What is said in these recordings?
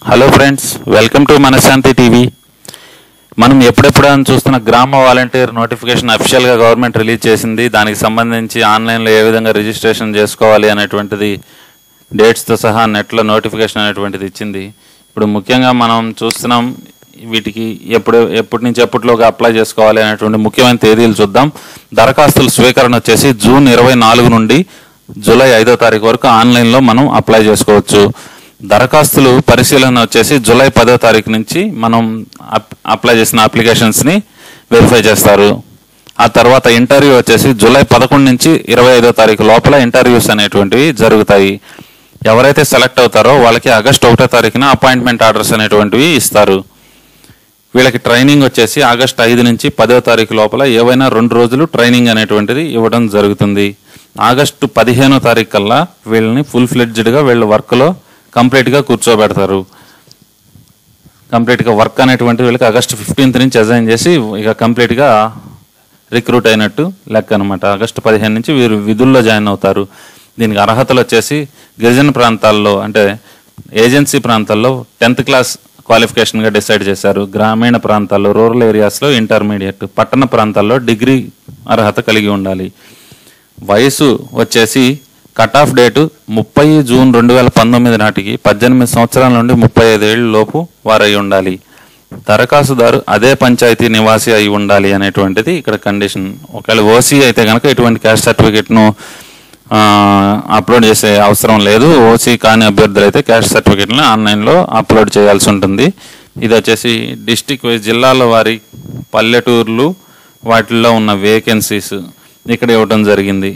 hello friends welcome to Manashanti TV మనం ఎప్పుడెప్పుడు అని చూస్తున్న గ్రామ వాలంటీర్ నోటిఫికేషన్ అఫిషియల్గా గవర్నమెంట్ రిలీజ్ చేసింది దానికి సంబంధించి ఆన్లైన్లో ఏ విధంగా రిజిస్ట్రేషన్ చేసుకోవాలి అనేటువంటిది డేట్స్తో సహా నెట్లో నోటిఫికేషన్ అనేటువంటిది ఇచ్చింది ఇప్పుడు ముఖ్యంగా మనం చూస్తున్నాం వీటికి ఎప్పుడు ఎప్పటి నుంచి ఎప్పటిలోగా అప్లై చేసుకోవాలి అనేటువంటి ముఖ్యమైన తేదీలు చూద్దాం దరఖాస్తుల స్వీకరణ వచ్చేసి జూన్ ఇరవై నాలుగు నుండి జూలై ఐదో తారీఖు వరకు ఆన్లైన్లో మనం అప్లై చేసుకోవచ్చు దరఖాస్తులు పరిశీలన వచ్చేసి జూలై పదో తారీఖు నుంచి మనం అప్- అప్లై చేసిన అప్లికేషన్స్ని వెరిఫై చేస్తారు ఆ తర్వాత ఇంటర్వ్యూ వచ్చేసి జూలై పదకొండు నుంచి ఇరవై ఐదో తారీఖు లోపల ఇంటర్వ్యూస్ అనేటువంటివి జరుగుతాయి ఎవరైతే సెలెక్ట్ అవుతారో వాళ్ళకి ఆగస్ట్ ఒకటో తారీఖున అపాయింట్మెంట్ ఆర్డర్స్ అనేటువంటివి ఇస్తారు వీళ్ళకి ట్రైనింగ్ వచ్చేసి ఆగస్ట్ ఐదు నుంచి పదో తారీఖు లోపల ఏవైనా రెండు రోజులు ట్రైనింగ్ అనేటువంటిది ఇవ్వడం జరుగుతుంది ఆగస్టు పదిహేనో తారీఖు కల్లా వీళ్ళని ఫుల్ ఫ్లెడ్జ్డ్గా వీళ్ళ వర్క్లో కంప్లీట్గా కూర్చోబెడతారు కంప్లీట్గా వర్క్ అనేటువంటి వీళ్ళకి ఆగస్ట్ ఫిఫ్టీన్త్ నుంచి అజైన్ చేసి ఇక కంప్లీట్గా రిక్రూట్ అయినట్టు లెక్క అనమాట ఆగస్టు పదిహేను నుంచి వీరు విధుల్లో జాయిన్ అవుతారు దీనికి అర్హతలు వచ్చేసి గిరిజన ప్రాంతాల్లో అంటే ఏజెన్సీ ప్రాంతాల్లో టెన్త్ క్లాస్ క్వాలిఫికేషన్గా డిసైడ్ చేశారు గ్రామీణ ప్రాంతాల్లో రూరల్ ఏరియాస్లో ఇంటర్మీడియట్ పట్టణ ప్రాంతాల్లో డిగ్రీ అర్హత కలిగి ఉండాలి వయసు వచ్చేసి కట్ ఆఫ్ డేటు ముప్పై జూన్ రెండు వేల పంతొమ్మిది నాటికి పద్దెనిమిది సంవత్సరాల నుండి ముప్పై ఐదు ఏళ్ళ లోపు వారై ఉండాలి దరఖాస్తుదారు అదే పంచాయతీ నివాసి అయి ఉండాలి అనేటువంటిది ఇక్కడ కండిషన్ ఒకవేళ ఓసీ అయితే కనుక ఇటువంటి క్యాస్ట్ సర్టిఫికేట్ను అప్లోడ్ చేసే అవసరం లేదు ఓసీ కాని అభ్యర్థులు అయితే క్యాస్ట్ సర్టిఫికేట్ని ఆన్లైన్లో అప్లోడ్ చేయాల్సి ఉంటుంది ఇది వచ్చేసి డిస్టిక్ వైజ్ జిల్లాల వారి పల్లెటూర్లు వాటిల్లో ఉన్న వేకెన్సీస్ ఇక్కడ ఇవ్వడం జరిగింది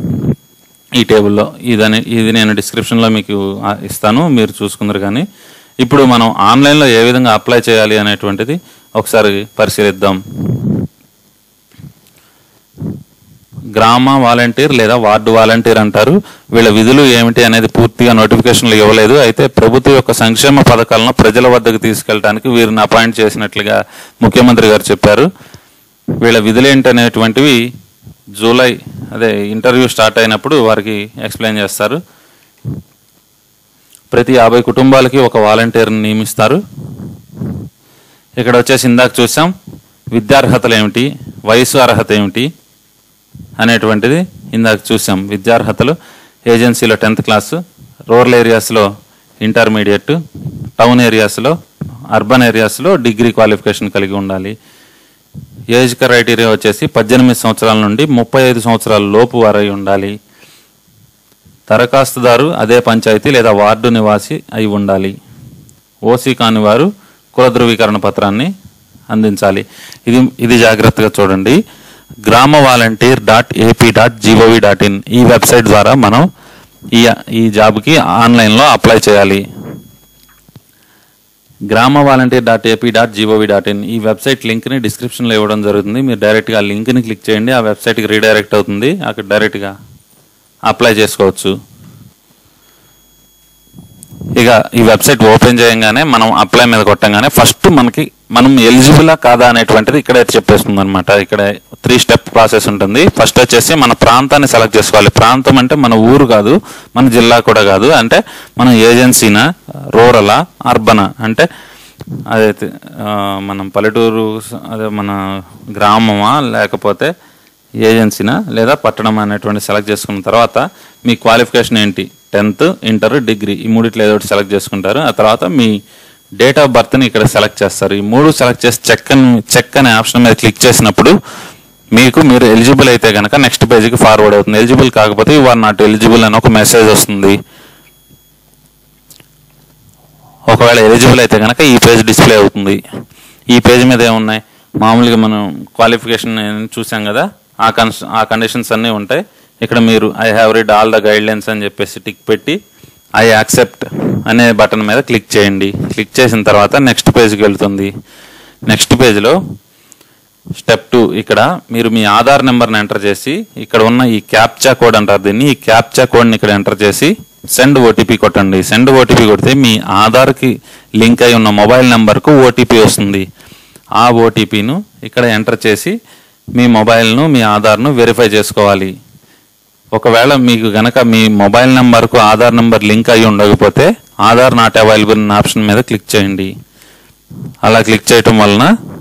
ఈ టేబుల్లో ఇదని ఇది నేను డిస్క్రిప్షన్లో మీకు ఆ, ఇస్తాను మీరు చూసుకుందరు కానీ ఇప్పుడు మనం ఆన్లైన్లో ఏ విధంగా అప్లై చేయాలి అనేటువంటిది ఒకసారి పరిశీలిద్దాం గ్రామ వాలంటీర్ లేదా వార్డు వాలంటీర్ అంటారు వీళ్ళ విధులు ఏమిటి అనేది పూర్తిగా నోటిఫికేషన్లు ఇవ్వలేదు అయితే ప్రభుత్వం యొక్క సంక్షేమ పథకాలను ప్రజల వద్దకు తీసుకెళ్ళడానికి వీరిని అపాయింట్ చేసినట్లుగా ముఖ్యమంత్రి గారు చెప్పారు వీళ్ళ విధులు ఏంటనేటువంటివి జూలై అదే ఇంటర్వ్యూ స్టార్ట్ అయినప్పుడు వారికి ఎక్స్ప్లెయిన్ చేస్తారు ప్రతి యాభై కుటుంబాలకి ఒక వాలంటీర్ని నియమిస్తారు ఇక్కడ వచ్చేసి ఇందాక చూసాం విద్యార్హతలు ఏమిటి వయసు అర్హత ఏమిటి అనేటువంటిది ఇందాక చూసాం విద్యార్హతలు ఏజెన్సీలో టెన్త్ క్లాసు రూరల్ ఏరియాస్లో ఇంటర్మీడియట్ టౌన్ ఏరియాస్లో అర్బన్ ఏరియాస్లో డిగ్రీ క్వాలిఫికేషన్ కలిగి ఉండాలి ఏజ్ క్రైటీరియా వచ్చేసి పద్దెనిమిది సంవత్సరాల నుండి ముప్పై ఐదు సంవత్సరాల లోపు వారై ఉండాలి దరఖాస్తుదారు అదే పంచాయతీ లేదా వార్డు నివాసి అయి ఉండాలి ఓసీ కాని వారు కుల ధృవీకరణ పత్రాన్ని అందించాలి ఇది ఇది జాగ్రత్తగా చూడండి గ్రామ volunteer dot AP dot G O V dot in ఈ వెబ్సైట్ ద్వారా మనం ఈ ఈ జాబ్కి ఆన్లైన్లో అప్లై చేయాలి గ్రామ volunteer dot AP dot G O V dot in ఈ వెబ్సైట్ లింక్ని డిస్క్రిప్షన్లో ఇవ్వడం జరుగుతుంది మీరు డైరెక్ట్గా ఆ లింక్ని క్లిక్ చేయండి ఆ వెబ్సైట్కి రీడైరెక్ట్ అవుతుంది అక్కడ డైరెక్ట్గా అప్లై చేసుకోవచ్చు ఇక ఈ వెబ్సైట్ ఓపెన్ చేయగానే మనం అప్లై మీద కొట్టంగానే ఫస్ట్ మనకి మనం ఎలిజిబులా కాదా అనేటువంటిది ఇక్కడే చెప్పేస్తుంది అనమాట ఇక్కడ త్రీ స్టెప్ ప్రాసెస్ ఉంటుంది ఫస్ట్ వచ్చేసి మన ప్రాంతాన్ని సెలెక్ట్ చేసుకోవాలి ప్రాంతం అంటే మన ఊరు కాదు మన జిల్లా కూడా కాదు అంటే మనం ఏజెన్సీనా రూరలా అర్బనా అంటే అదైతే ఆ, మనం పల్లెటూరు స- అదే మన గ్రామమా లేకపోతే ఏజెన్సీనా లేదా పట్టణం అనేటువంటి సెలెక్ట్ చేసుకున్న తర్వాత మీ క్వాలిఫికేషన్ ఏంటి టెన్త్ ఇంటర్ డిగ్రీ ఈ మూడిట్లో ఏదో ఒకటి సెలెక్ట్ చేసుకుంటారు ఆ తర్వాత మీ డేట్ ఆఫ్ బర్త్ని ఇక్కడ సెలెక్ట్ చేస్తారు ఈ మూడు సెలెక్ట్ చేసి చెక్ అని చెక్ అనే ఆప్షన్ మీద క్లిక్ చేసినప్పుడు మీకు మీరు ఎలిజిబుల్ అయితే కనుక నెక్స్ట్ పేజీకి ఫార్వర్డ్ అవుతుంది ఎలిజిబుల్ కాకపోతే యు ఆర్ నాట్ ఎలిజిబుల్ అని ఒక మెసేజ్ వస్తుంది ఒకవేళ ఎలిజిబుల్ అయితే కనుక ఈ పేజ్ డిస్ప్లే అవుతుంది ఈ పేజ్ మీద ఏమున్నాయి మామూలుగా మనం క్వాలిఫికేషన్ చూసాం కదా ఆ కన్ ఆ కండిషన్స్ అన్నీ ఉంటాయి ఇక్కడ మీరు I have read all the guidelines అని చెప్పేసి టిక్ పెట్టి ఐ యాక్సెప్ట్ అనే బటన్ మీద క్లిక్ చేయండి క్లిక్ చేసిన తర్వాత నెక్స్ట్ పేజ్కి వెళ్తుంది నెక్స్ట్ పేజ్లో స్టెప్ టూ ఇక్కడ మీరు మీ ఆధార్ నెంబర్ని ఎంటర్ చేసి ఇక్కడ ఉన్న ఈ క్యాప్చా కోడ్ అంటారు దీన్ని ఈ క్యాప్చా కోడ్ని ఇక్కడ ఎంటర్ చేసి సెండ్ ఓటీపీ కొట్టండి సెండ్ ఓటీపీ కొడితే మీ ఆధార్కి లింక్ అయి ఉన్న మొబైల్ నెంబర్కు ఓటీపీ వస్తుంది ఆ ఓటీపీను ఇక్కడ ఎంటర్ చేసి మీ మొబైల్ను మీ ఆధార్ను వెరిఫై చేసుకోవాలి ఒకవేళ మీకు గనక మీ మొబైల్ నెంబర్కు ఆధార్ నెంబర్ లింక్ అయి ఉండకపోతే ఆధార్ నాట్ అవైలబుల్ అనే ఆప్షన్ మీద క్లిక్ చేయండి అలా క్లిక్ చేయటం వలన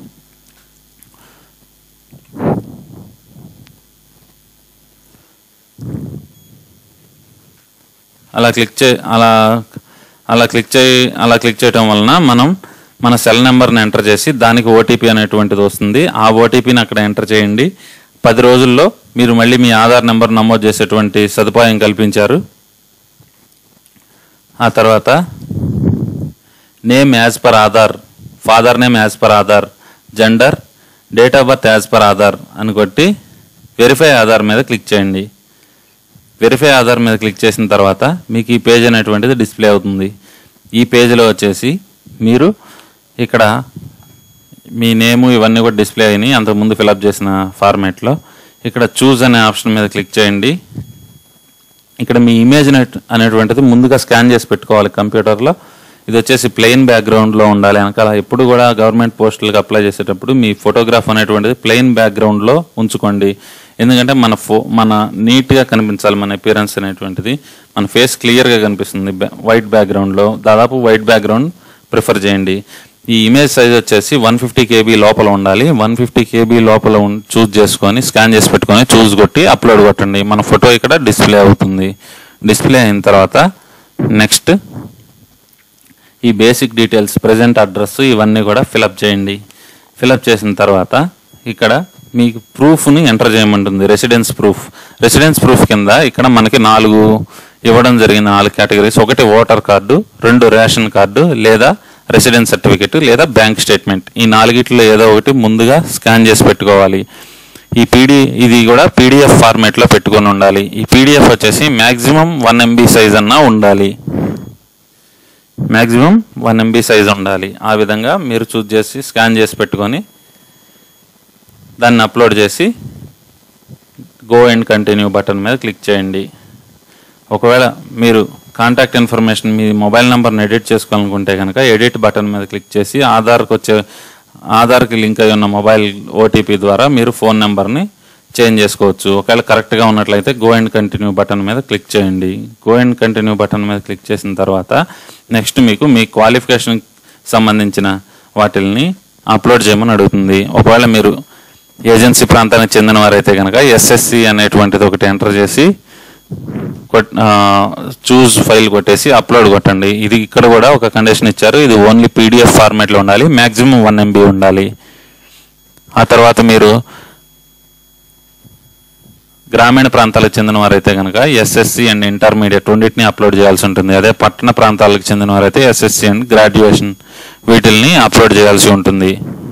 అలా క్లిక్ చే అలా అలా క్లిక్ చేయి అలా క్లిక్ చేయటం వలన మనం మన సెల్ నెంబర్ని ఎంటర్ చేసి దానికి ఓటీపీ అనేటువంటిది వస్తుంది ఆ ఓటీపీని అక్కడ ఎంటర్ చేయండి పది రోజుల్లో మీరు మళ్ళీ మీ ఆధార్ నెంబర్ నమోదు చేసేటువంటి సదుపాయం కల్పించారు ఆ తర్వాత name as per Aadhaar father name as per Aadhaar gender date of birth as per Aadhaar అని కొట్టి వెరిఫై ఆధార్ మీద క్లిక్ చేయండి వెరిఫై ఆధార్ మీద క్లిక్ చేసిన తర్వాత మీకు ఈ పేజ్ అనేటువంటిది డిస్ప్లే అవుతుంది ఈ పేజ్లో వచ్చేసి మీరు ఇక్కడ మీ నేము ఇవన్నీ కూడా డిస్ప్లే అయినాయి అంతకుముందు ఫిలప్ చేసిన ఫార్మేట్లో ఇక్కడ చూజ్ అనే ఆప్షన్ మీద క్లిక్ చేయండి ఇక్కడ మీ ఇమేజ్ నెట్ అనేటువంటిది ముందుగా స్కాన్ చేసి పెట్టుకోవాలి కంప్యూటర్లో ఇది వచ్చేసి ప్లెయిన్ బ్యాక్గ్రౌండ్లో ఉండాలి వెనకాల ఎప్పుడు కూడా గవర్నమెంట్ పోస్టులకు అప్లై చేసేటప్పుడు మీ ఫోటోగ్రాఫ్ అనేటువంటిది ప్లెయిన్ బ్యాక్గ్రౌండ్లో ఉంచుకోండి ఎందుకంటే మన ఫో మన నీట్గా కనిపించాలి మన అపియరెన్స్ అనేటువంటిది మన ఫేస్ క్లియర్గా కనిపిస్తుంది వైట్ బ్యాక్గ్రౌండ్లో దాదాపు వైట్ బ్యాక్గ్రౌండ్ ప్రిఫర్ చేయండి ఈ ఇమేజ్ సైజ్ వచ్చేసి వన్ ఫిఫ్టీ కేబీ లోపల ఉండాలి వన్ ఫిఫ్టీ కేబీ లోపల చూస్ చేసుకొని స్కాన్ చేసి పెట్టుకొని చూస్ కొట్టి అప్లోడ్ కొట్టండి మన ఫోటో ఇక్కడ డిస్ప్లే అవుతుంది డిస్ప్లే అయిన తర్వాత నెక్స్ట్ ఈ బేసిక్ డీటెయిల్స్ ప్రజెంట్ అడ్రస్ ఇవన్నీ కూడా ఫిలప్ చేయండి ఫిలప్ చేసిన తర్వాత ఇక్కడ మీకు ప్రూఫ్ని ఎంటర్ చేయమంటుంది రెసిడెన్స్ ప్రూఫ్ రెసిడెన్స్ ప్రూఫ్ కింద ఇక్కడ మనకి నాలుగు ఇవ్వడం జరిగిన నాలుగు కేటగిరీస్ ఒకటి ఓటర్ కార్డు రెండు రేషన్ కార్డు లేదా రెసిడెన్స్ సర్టిఫికెట్ లేదా బ్యాంక్ స్టేట్మెంట్ ఈ నాలుగిట్లో ఏదో ఒకటి ముందుగా స్కాన్ చేసి పెట్టుకోవాలి ఈ పీడి ఇది కూడా పీడిఎఫ్ ఫార్మేట్లో పెట్టుకొని ఉండాలి ఈ పీడిఎఫ్ వచ్చేసి మ్యాక్సిమం వన్ ఎంబీ సైజ్ అన్నా ఉండాలి మ్యాక్సిమం వన్ ఎంబీ సైజ్ ఉండాలి ఆ విధంగా మీరు చూస్ చేసి స్కాన్ చేసి పెట్టుకొని దాన్ని అప్లోడ్ చేసి గో అండ్ కంటిన్యూ బటన్ మీద క్లిక్ చేయండి ఒకవేళ మీరు కాంటాక్ట్ ఇన్ఫర్మేషన్ మీ మొబైల్ నెంబర్ని ఎడిట్ చేసుకోవాలనుకుంటే కనుక ఎడిట్ బటన్ మీద క్లిక్ చేసి ఆధార్కి వచ్చే ఆధార్కి లింక్ అయి ఉన్న మొబైల్ ఓటీపీ ద్వారా మీరు ఫోన్ నెంబర్ని చేంజ్ చేసుకోవచ్చు ఒకవేళ కరెక్ట్గా ఉన్నట్లయితే గో అండ్ కంటిన్యూ బటన్ మీద క్లిక్ చేయండి గో అండ్ కంటిన్యూ బటన్ మీద క్లిక్ చేసిన తర్వాత నెక్స్ట్ మీకు మీ క్వాలిఫికేషన్ సంబంధించిన వాటిల్ని అప్లోడ్ చేయమని అడుగుతుంది ఒకవేళ మీరు ఏజెన్సీ ప్రాంతానికి చెందిన వారైతే కనుక ఎస్ఎస్సి అనేటువంటిది ఒకటి ఎంటర్ చేసి చూస్ ఫైల్ కొట్టేసి అప్లోడ్ కొట్టండి ఇది ఇక్కడ కూడా ఒక కండిషన్ ఇచ్చారు ఇది ఓన్లీ పీడిఎఫ్ ఫార్మాట్లో ఉండాలి మ్యాక్సిమం వన్ ఎంబీ ఉండాలి ఆ తర్వాత మీరు గ్రామీణ ప్రాంతాలకు చెందిన వారైతే కనుక ఎస్ఎస్సి అండ్ ఇంటర్మీడియట్ రెండింటిని అప్లోడ్ చేయాల్సి ఉంటుంది అదే పట్టణ ప్రాంతాలకు చెందిన వారైతే ఎస్ఎస్సి అండ్ గ్రాడ్యుయేషన్ వీటిల్ని అప్లోడ్ చేయాల్సి ఉంటుంది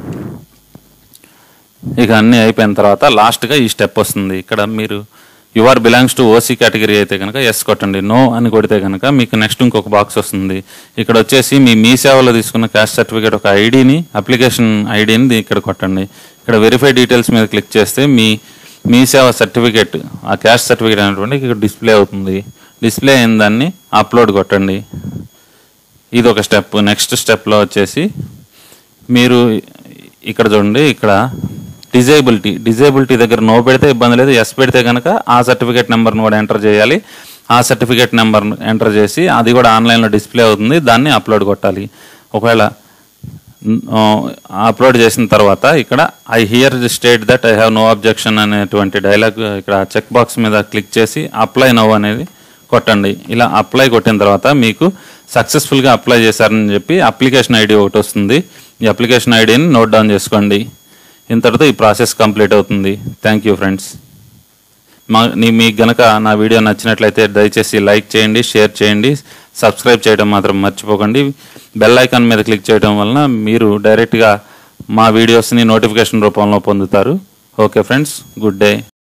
ఇక అన్నీ అయిపోయిన తర్వాత లాస్ట్గా ఈ స్టెప్ వస్తుంది ఇక్కడ మీరు your belongs to OC category అయితే కనుక ఎస్ కొట్టండి నో అని కొడితే కనుక మీకు నెక్స్ట్ ఇంకొక బాక్స్ వస్తుంది ఇక్కడ వచ్చేసి మీ మీ సేవలో తీసుకున్న క్యాస్ట్ సర్టిఫికేట్ ఒక ఐడిని అప్లికేషన్ ఐడిని ఇక్కడ కొట్టండి ఇక్కడ వెరిఫై డీటెయిల్స్ మీద క్లిక్ చేస్తే మీ మీ సేవ సర్టిఫికేట్ ఆ క్యాస్ట్ సర్టిఫికేట్ అనేటువంటి ఇక్కడ డిస్ప్లే అవుతుంది డిస్ప్లే అయిన దాన్ని అప్లోడ్ కొట్టండి ఇది ఒక స్టెప్ నెక్స్ట్ స్టెప్లో వచ్చేసి మీరు ఇక్కడ చూడండి ఇక్కడ డిజేబిలిటీ డిజేబిలిటీ దగ్గర నో పెడితే ఇబ్బంది లేదు ఎస్ పెడితే కనుక ఆ సర్టిఫికేట్ నెంబర్ను కూడా ఎంటర్ చేయాలి ఆ సర్టిఫికేట్ నెంబర్ ఎంటర్ చేసి అది కూడా ఆన్లైన్లో డిస్ప్లే అవుతుంది దాన్ని అప్లోడ్ కొట్టాలి ఒకవేళ అప్లోడ్ చేసిన తర్వాత ఇక్కడ I hear state that I have no objection అనేటువంటి డైలాగ్ ఇక్కడ చెక్ బాక్స్ మీద క్లిక్ చేసి అప్లై నవ్ అనేది కొట్టండి ఇలా అప్లై కొట్టిన తర్వాత మీకు సక్సెస్ఫుల్గా అప్లై చేశారని చెప్పి అప్లికేషన్ ఐడి ఒకటి వస్తుంది ఈ అప్లికేషన్ ఐడిని నోట్ డౌన్ చేసుకోండి ఇంతటితో ఈ ప్రాసెస్ కంప్లీట్ అవుతుంది థ్యాంక్ యూ ఫ్రెండ్స్ మా నీ మీకు గనక నా వీడియో నచ్చినట్లయితే దయచేసి లైక్ చేయండి షేర్ చేయండి సబ్స్క్రైబ్ చేయడం మాత్రం మర్చిపోకండి బెల్ ఐకాన్ మీద క్లిక్ చేయడం వలన మీరు డైరెక్ట్గా మా వీడియోస్ని నోటిఫికేషన్ రూపంలో పొందుతారు ఓకే ఫ్రెండ్స్ గుడ్ డే